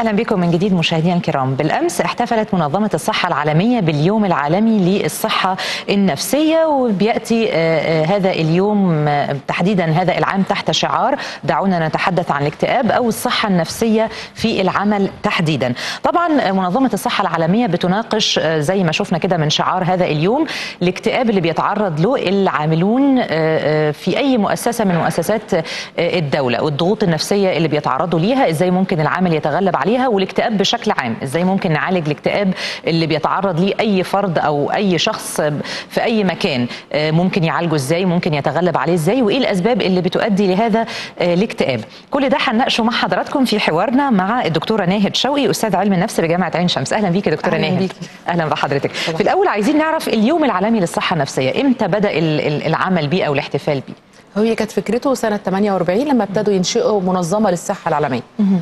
اهلا بكم من جديد مشاهدينا الكرام بالامس احتفلت منظمه الصحه العالميه باليوم العالمي للصحه النفسيه وبياتي هذا اليوم تحديدا هذا العام تحت شعار دعونا نتحدث عن الاكتئاب او الصحه النفسيه في العمل تحديدا طبعا منظمه الصحه العالميه بتناقش زي ما شفنا كده من شعار هذا اليوم الاكتئاب اللي بيتعرض له العاملون في اي مؤسسه من مؤسسات الدوله والضغوط النفسيه اللي بيتعرضوا ليها ازاي ممكن العامل يتغلب عليها والاكتئاب بشكل عام ازاي ممكن نعالج الاكتئاب اللي بيتعرض ليه اي فرد او اي شخص في اي مكان ممكن يعالجه ازاي ممكن يتغلب عليه ازاي وايه الاسباب اللي بتؤدي لهذا الاكتئاب كل ده هنناقشه مع حضراتكم في حوارنا مع الدكتوره ناهد شوقي استاذ علم النفس بجامعه عين شمس اهلا بيكي دكتوره أهلاً ناهد بيكي. اهلا بحضرتك طبعا. في الاول عايزين نعرف اليوم العالمي للصحه النفسيه امتى بدا ال- ال- العمل بيه او الاحتفال بيه هي كانت فكرته سنة 48 لما ابتدوا ينشئوا منظمة للصحة العالمية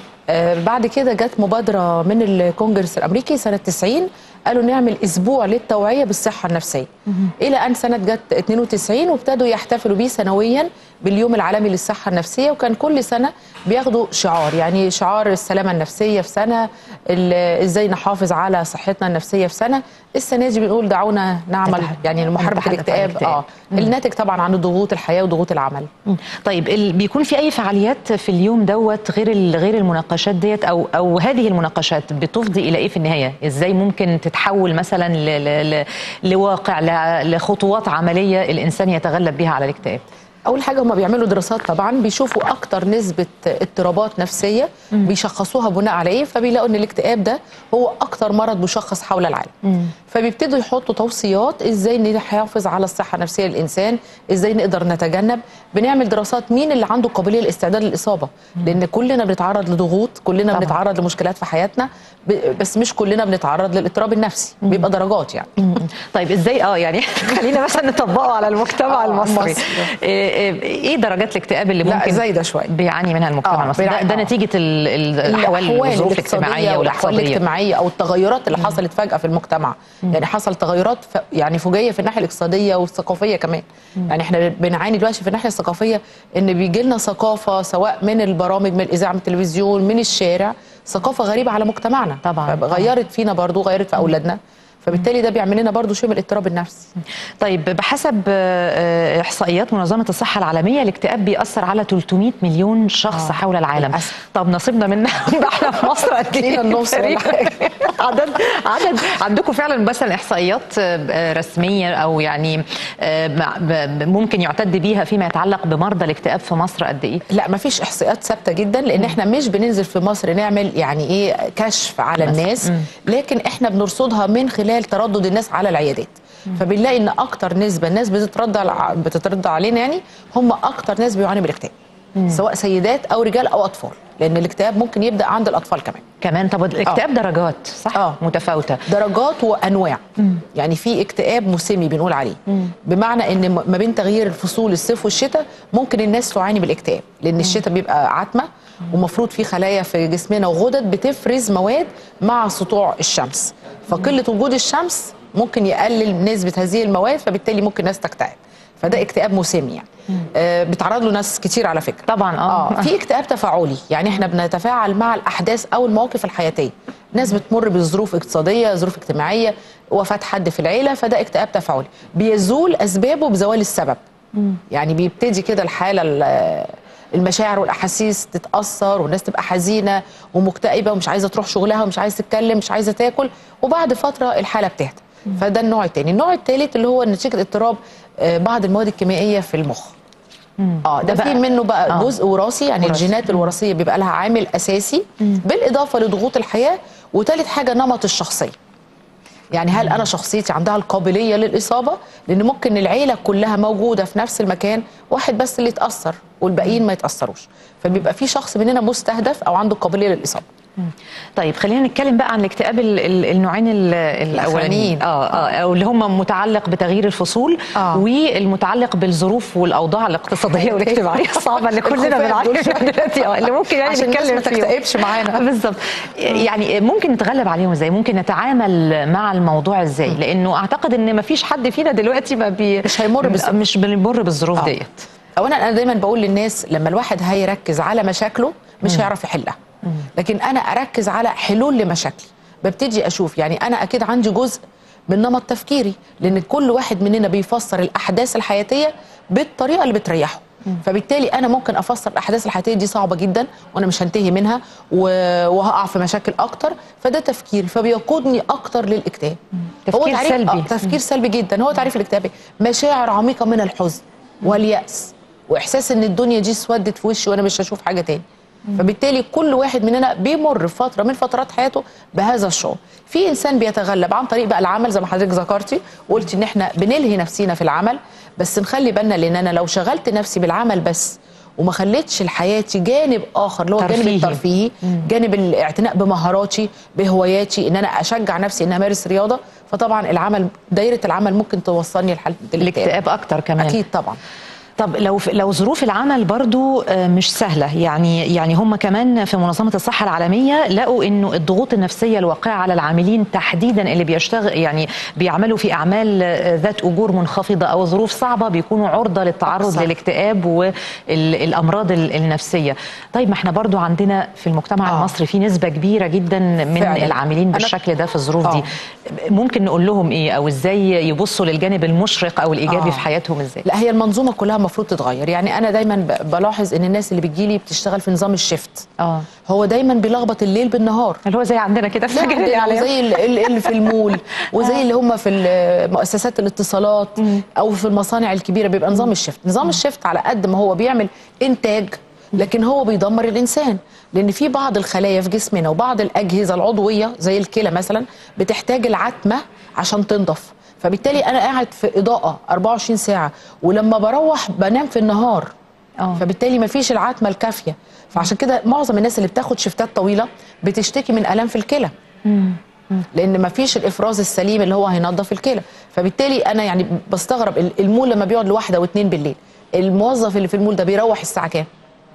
آه بعد كده جت مبادرة من الكونجرس الأمريكي سنة 90 قالوا نعمل أسبوع للتوعية بالصحة النفسية إلى أن سنة جت 92 وابتدوا يحتفلوا بيه سنويا باليوم العالمي للصحة النفسية وكان كل سنة بياخدوا شعار يعني شعار السلامة النفسية في سنة ال- إزاي نحافظ على صحتنا النفسية في سنة السنة دي بنقول دعونا نعمل نتحدث- يعني لمحاربة نتحدث عن الاكتئاب الاكتئاب. اه الناتج طبعا عن ضغوط الحياة وضغوط العمل مم. طيب ال- بيكون في اي فعاليات في اليوم دوت غير ال- غير المناقشات ديت او او هذه المناقشات بتفضي الى ايه في النهايه ازاي ممكن تتحول مثلا ل ل ل لواقع ل- لخطوات عمليه الانسان يتغلب بها على الاكتئاب اول حاجه هم بيعملوا دراسات طبعا بيشوفوا اكتر نسبه اضطرابات نفسيه بيشخصوها بناء على ايه فبيلاقوا ان الاكتئاب ده هو اكتر مرض مشخص حول العالم فبيبتدوا يحطوا توصيات ازاي نحافظ على الصحه النفسيه للانسان ازاي نقدر نتجنب بنعمل دراسات مين اللي عنده قابليه للاستعداد للاصابه لان كلنا بنتعرض لضغوط كلنا طبعاً. بنتعرض لمشكلات في حياتنا ب- بس مش كلنا بنتعرض للاضطراب النفسي بيبقى درجات يعني طيب ازاي اه يعني خلينا مثلا نطبقه على المجتمع آه، المصري مصر. ايه إيه- ايه درجات الاكتئاب اللي لا، ممكن زايدة شوية. بيعاني منها المجتمع آه، المصري ده, بيعاني- ده آه. نتيجه ال- ال- الاحوال الظروف الاجتماعيه والاحوال والاقتصاديه الاجتماعيه او التغيرات اللي حصلت فجاه في المجتمع يعني حصل تغيرات ف... يعني فجائيه في الناحيه الاقتصاديه والثقافيه كمان يعني احنا بنعاني دلوقتي في الناحيه الثقافيه ان بيجي لنا ثقافه سواء من البرامج من الاذاعه من التلفزيون من الشارع ثقافه غريبه على مجتمعنا طبعاً، غيرت فينا برضو غيرت في اولادنا فبالتالي ده بيعمل لنا برضو شيء من الاضطراب النفسي طيب بحسب آه، آه، احصائيات منظمه الصحه العالميه الاكتئاب بيأثر على 300 مليون شخص آه، حول العالم للأسف. طب نصيبنا منها ده احنا في مصر قد ايه لينا النص ولا حاجة. عدد عدد عندكم فعلا مثلا احصائيات آه، رسميه او يعني آه، مع- ب- ب- ممكن يعتد بيها فيما يتعلق بمرضى الاكتئاب في مصر قد ايه لا ما فيش احصائيات ثابته جدا لان احنا مش بننزل في مصر نعمل يعني ايه كشف على بس. الناس لكن احنا بنرصدها من خلال تردد الناس على العيادات فبنلاقي ان اكتر نسبه الناس بتترد على بتترد علينا يعني هم اكتر ناس بيعانوا من الاكتئاب سواء سيدات او رجال او اطفال لان الاكتئاب ممكن يبدا عند الاطفال كمان كمان طب الاكتئاب درجات صح آه. متفاوته درجات وانواع يعني في اكتئاب موسمي بنقول عليه بمعنى ان م- ما بين تغيير الفصول الصيف والشتاء ممكن الناس تعاني بالاكتئاب لان الشتاء بيبقى عتمه ومفروض في خلايا في جسمنا وغدد بتفرز مواد مع سطوع الشمس فقله وجود الشمس ممكن يقلل نسبه هذه المواد فبالتالي ممكن الناس تكتئب فده اكتئاب موسمي يعني آه بيتعرض له ناس كتير على فكره طبعا اه, اه في اكتئاب تفاعلي يعني احنا بنتفاعل مع الاحداث او المواقف الحياتيه ناس بتمر بظروف اقتصاديه ظروف اجتماعيه وفاه حد في العيله فده اكتئاب تفاعلي بيزول اسبابه بزوال السبب يعني بيبتدي كده الحاله ال- المشاعر والاحاسيس تتاثر والناس تبقى حزينه ومكتئبه ومش عايزه تروح شغلها ومش عايزه تتكلم مش عايزه تاكل وبعد فتره الحاله بتهدى فده النوع الثاني النوع الثالث اللي هو نتيجه اضطراب آه، بعض المواد الكيميائيه في المخ اه ده ده في بقى- منه بقى آه. جزء وراثي يعني وراثي. الجينات الوراثيه بيبقى لها عامل اساسي بالاضافه لضغوط الحياه وثالث حاجه نمط الشخصيه يعني هل انا شخصيتي عندها القابليه للاصابه لان ممكن العيله كلها موجوده في نفس المكان واحد بس اللي يتاثر والباقيين ما يتاثروش فبيبقى في شخص مننا مستهدف او عنده قابليه للاصابه طيب خلينا نتكلم بقى عن الاكتئاب ال- ال- النوعين ال- الاولانيين اه اه او اللي هم متعلق بتغيير الفصول آه. والمتعلق بالظروف والاوضاع الاقتصاديه والاجتماعيه الصعبه اللي كلنا الخفاف بنعاني دول. منها دلوقتي اه اللي ممكن يعني عشان الناس نتكلم ما فيهم. تكتئبش معانا. بالظبط يعني ممكن نتغلب عليهم ازاي ممكن نتعامل مع الموضوع ازاي لانه اعتقد ان ما فيش حد فينا دلوقتي ما بي مش هيمر بالظروف. مش بنمر بالظروف آه. ديت اولا انا دايما بقول للناس لما الواحد هيركز على مشاكله مش هيعرف يحلها لكن انا اركز على حلول لمشاكلي ببتدي اشوف يعني انا اكيد عندي جزء من نمط تفكيري لان كل واحد مننا بيفسر الاحداث الحياتيه بالطريقه اللي بتريحه فبالتالي انا ممكن افسر الاحداث الحياتيه دي صعبه جدا وانا مش هنتهي منها و- وهقع في مشاكل اكتر فده تفكير فبيقودني اكتر للاكتئاب تفكير تعريف سلبي. آه تفكير سلبي جدا هو تعريف الاكتئاب إيه؟ مشاعر عميقه من الحزن والياس واحساس ان الدنيا دي اسودت في وشي وانا مش هشوف حاجه تاني فبالتالي كل واحد مننا بيمر في فتره من فترات حياته بهذا الشعور في انسان بيتغلب عن طريق بقى العمل زي ما حضرتك ذكرتي وقلتي ان احنا بنلهي نفسينا في العمل بس نخلي بالنا لان انا لو شغلت نفسي بالعمل بس وما خليتش لحياتي جانب اخر اللي هو الجانب ترفيهي. الترفيهي جانب الاعتناء بمهاراتي بهواياتي ان انا اشجع نفسي ان امارس رياضه فطبعا العمل دايره العمل ممكن توصلني لحاله الاكتئاب الاكتئاب اكتر كمان اكيد طبعا طب لو لو ظروف العمل برضو آه، مش سهله يعني يعني هم كمان في منظمه الصحه العالميه لقوا انه الضغوط النفسيه الواقعه على العاملين تحديدا اللي بيشتغل يعني بيعملوا في اعمال آه، ذات اجور منخفضه او ظروف صعبه بيكونوا عرضه للتعرض صح. للاكتئاب والامراض النفسيه طيب ما احنا برضو عندنا في المجتمع آه. المصري في نسبه كبيره جدا من فعلاً. العاملين أنا- بالشكل ده في الظروف دي آه. ممكن نقول لهم ايه او ازاي يبصوا للجانب المشرق او الايجابي آه. في حياتهم ازاي لا هي المنظومه كلها المفروض تتغير يعني انا دايما ب- بلاحظ ان الناس اللي بتجيلي بتشتغل في نظام الشيفت اه هو دايما بيلخبط الليل بالنهار اللي هو زي عندنا كده في لا مجال عندنا الاعلام وزي ال- ال- اللي في المول وزي اللي هم في ال- مؤسسات الاتصالات او في المصانع الكبيره بيبقى نظام الشيفت نظام الشيفت على قد ما هو بيعمل انتاج لكن هو بيدمر الانسان لان في بعض الخلايا في جسمنا وبعض الاجهزه العضويه زي الكلى مثلا بتحتاج العتمه عشان تنضف فبالتالي انا قاعد في اضاءه 24 ساعه ولما بروح بنام في النهار آه. فبالتالي ما فيش العتمه الكافيه فعشان كده معظم الناس اللي بتاخد شفتات طويله بتشتكي من الام في الكلى لان ما فيش الافراز السليم اللي هو هينظف الكلى فبالتالي انا يعني بستغرب ال- المول لما بيقعد لواحده واثنين بالليل الموظف اللي في المول ده بيروح الساعه كام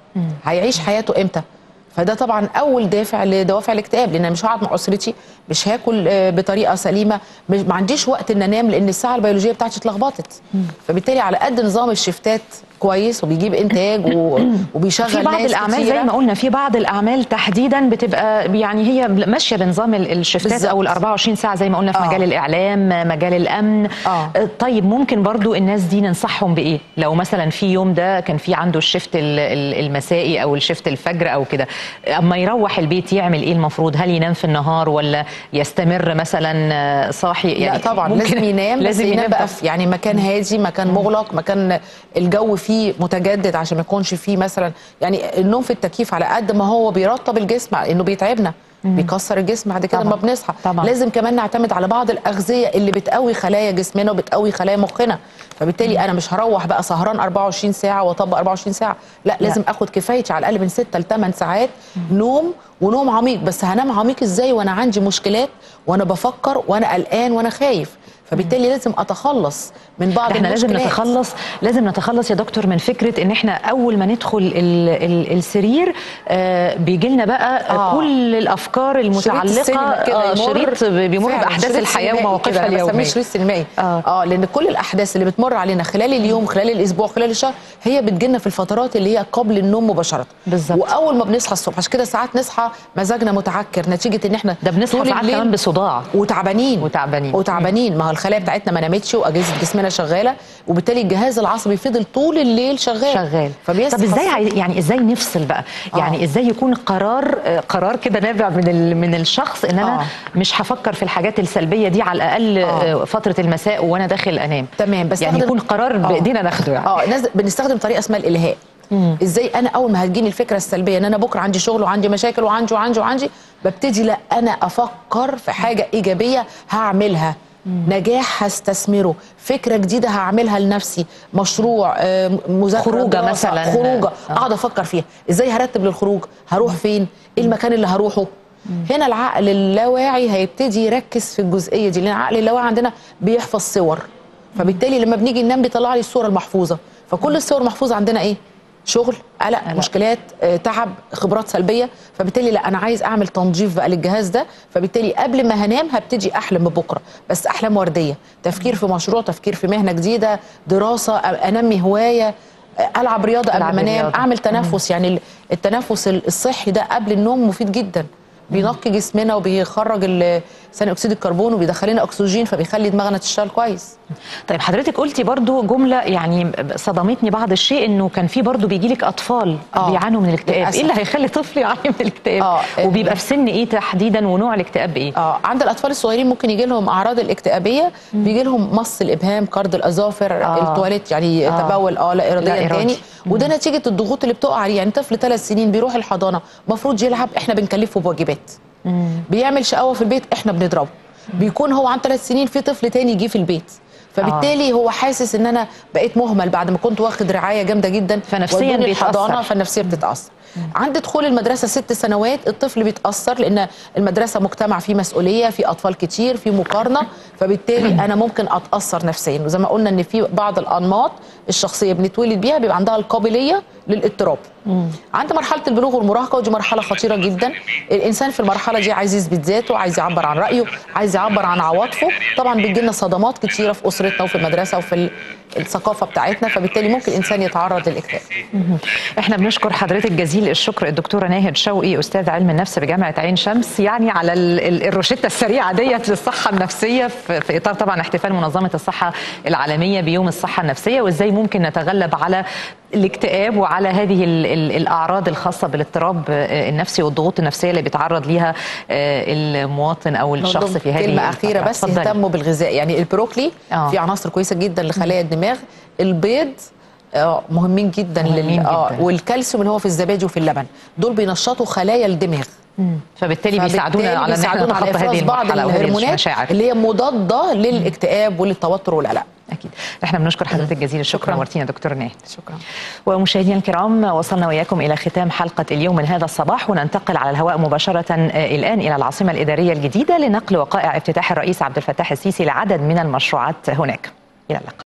هيعيش حياته امتى فده طبعا اول دافع لدوافع الاكتئاب لان انا مش هقعد مع اسرتي مش هاكل آه، بطريقه سليمه مش ما عنديش وقت ان انام لان الساعه البيولوجيه بتاعتي اتلخبطت فبالتالي على قد نظام الشفتات كويس وبيجيب انتاج و- وبيشغل في بعض ناس الاعمال كتيرة. زي ما قلنا في بعض الاعمال تحديدا بتبقى يعني هي ماشيه بنظام ال- الشفتات بالظبط. او ال 24 ساعه زي ما قلنا في آه. مجال الاعلام مجال الامن آه. طيب ممكن برضو الناس دي ننصحهم بايه لو مثلا في يوم ده كان في عنده الشفت ال- ال- المسائي او الشفت الفجر او كده اما يروح البيت يعمل ايه المفروض هل ينام في النهار ولا يستمر مثلا صاحي لا طبعا لازم ينام لازم ينام بقى في يعني مكان هادي مكان مغلق مكان الجو فيه متجدد عشان ما يكونش فيه مثلا يعني النوم في التكييف على قد ما هو بيرطب الجسم انه بيتعبنا بيكسر الجسم بعد كده طبعاً. لما بنصحى طبعاً. لازم كمان نعتمد على بعض الاغذيه اللي بتقوي خلايا جسمنا وبتقوي خلايا مخنا فبالتالي انا مش هروح بقى سهران 24 ساعه واطبق 24 ساعه لا لازم اخد كفايتي على الاقل من 6 ل 8 ساعات نوم ونوم عميق بس هنام عميق ازاي وانا عندي مشكلات وانا بفكر وانا قلقان وانا خايف فبالتالي لازم اتخلص من بعض احنا لازم المشكلات. نتخلص لازم نتخلص يا دكتور من فكره ان احنا اول ما ندخل ال ال السرير آه بيجي لنا بقى آه. آه. كل الافكار المتعلقه السينما كده آه يمر شريط بيمر فعلاً، باحداث شريط الحياه سينمائي ومواقفها كده، أنا بسميه اليوميه شريط سينمائي آه. اه لان كل الاحداث اللي بتمر علينا خلال اليوم خلال الاسبوع خلال الشهر هي بتجيلنا في الفترات اللي هي قبل النوم مباشره بالظبط. واول ما بنصحى الصبح عشان كده ساعات نصحى مزاجنا متعكر نتيجه ان احنا ده بنصحى طول ساعات الليل كمان بصداع وتعبانين وتعبانين. وتعبانين ما هو الخلايا بتاعتنا ما نامتش واجهزه جسمنا شغاله وبالتالي الجهاز العصبي فضل طول الليل شغال شغال فبيصحى طب ازاي الصبح. عاي- يعني ازاي نفصل بقى آه. يعني ازاي يكون قرار آه، قرار كده نابع من ال- من الشخص ان انا آه. مش هفكر في الحاجات السلبيه دي على الاقل آه. آه، فتره المساء وانا داخل انام تمام بس يعني ناخد- يكون قرار آه. بايدينا ناخده يعني اه ناس بنستخدم طريقه اسمها الالهاء ازاي انا اول ما هتجيني الفكره السلبيه ان انا بكره عندي شغل وعندي مشاكل وعندي وعندي وعندي ببتدي لا انا افكر في حاجه ايجابيه هعملها نجاح هستثمره فكره جديده هعملها لنفسي مشروع آه، مذاكره خروجة دراسة، مثلاً. خروجه آه. اقعد افكر فيها ازاي هرتب للخروج هروح فين ايه المكان اللي هروحه هنا العقل اللاواعي هيبتدي يركز في الجزئيه دي لان العقل اللاواعي عندنا بيحفظ صور فبالتالي لما بنيجي ننام بيطلع لي الصوره المحفوظه فكل الصور المحفوظه عندنا ايه شغل قلق قلق. مشكلات آه، تعب خبرات سلبيه فبالتالي لا انا عايز اعمل تنظيف بقى للجهاز ده فبالتالي قبل ما هنام هبتدي احلم ببكره بس احلام ورديه تفكير في مشروع تفكير في مهنه جديده دراسه أ- انمي هوايه آه، العب رياضه قبل ألعب ما انام رياضة. اعمل تنفس يعني ال- التنفس ال- الصحي ده قبل النوم مفيد جدا بينقي جسمنا وبيخرج ال- ثاني اكسيد الكربون وبيدخل لنا اكسجين فبيخلي دماغنا تشتغل كويس طيب حضرتك قلتي برضو جملة يعني صدمتني بعض الشيء انه كان في برضو بيجي لك اطفال آه، بيعانوا من الاكتئاب للأسف. ايه اللي هيخلي طفل يعاني من الاكتئاب آه، وبيبقى في سن ايه تحديدا ونوع الاكتئاب ايه اه عند الاطفال الصغيرين ممكن يجي لهم اعراض الاكتئابيه بيجي لهم مص الابهام قرض الاظافر آه. آه. التواليت يعني آه. آه. تبول اه لا اراديا لا إرادي. تاني وده نتيجه الضغوط اللي بتقع عليه يعني طفل ثلاث سنين بيروح الحضانه المفروض يلعب احنا بنكلفه بواجبات بيعمل شقاوه في البيت احنا بنضربه بيكون هو عن ثلاث سنين في طفل تاني جه في البيت فبالتالي هو حاسس ان انا بقيت مهمل بعد ما كنت واخد رعايه جامده جدا فنفسياً ودوني بيتأثر. الحضانه فالنفسيه بتتاثر عند دخول المدرسه ست سنوات الطفل بيتاثر لان المدرسه مجتمع فيه مسؤوليه في اطفال كتير في مقارنه فبالتالي انا ممكن اتاثر نفسيا وزي ما قلنا ان في بعض الانماط الشخصيه بنتولد بيها بيبقى عندها القابليه للاضطراب عند مرحله البلوغ والمراهقه ودي مرحله خطيره جدا الانسان في المرحله دي عايز يثبت ذاته عايز يعبر عن رايه عايز يعبر عن عواطفه طبعا بتجي لنا صدمات كتيره في اسرتنا وفي المدرسه وفي ال- الثقافه بتاعتنا فبالتالي ممكن الانسان يتعرض للاكتئاب احنا بنشكر حضرتك جزيل الشكر الدكتوره ناهد شوقي استاذ علم النفس بجامعه عين شمس يعني على ال- ال- الروشته السريعه ديت للصحه النفسيه في في اطار طبعا احتفال منظمه الصحه العالميه بيوم الصحه النفسيه وازاي ممكن نتغلب على الاكتئاب وعلى هذه ال ال الاعراض الخاصه بالاضطراب آه، النفسي والضغوط النفسيه اللي بيتعرض ليها آه، المواطن او الشخص في هذه كلمه اخيره الفترة. بس اتفضلي. يهتموا بالغذاء يعني البروكلي آه. فيه عناصر كويسه جدا لخلايا الدماغ البيض آه، مهمين جدا مهمين لل... آه جداً. والكالسيوم اللي هو في الزبادي وفي اللبن دول بينشطوا خلايا الدماغ مم. فبالتالي بيساعدونا فبالتالي على ان احنا بيساعدونا على نتخطى هذه افراز بعض المرحله وهذه الهرمونات المشاعر اللي هي مضاده للاكتئاب وللتوتر والقلق اكيد احنا بنشكر حضرتك جزيل الشكر شكراً. نورتينا دكتور ناهد شكرا ومشاهدينا الكرام وصلنا وإياكم إلى ختام حلقة اليوم من هذا الصباح وننتقل على الهواء مباشرة آه، الآن إلى العاصمة الإدارية الجديدة لنقل وقائع افتتاح الرئيس عبد الفتاح السيسي لعدد من المشروعات هناك إلى اللقاء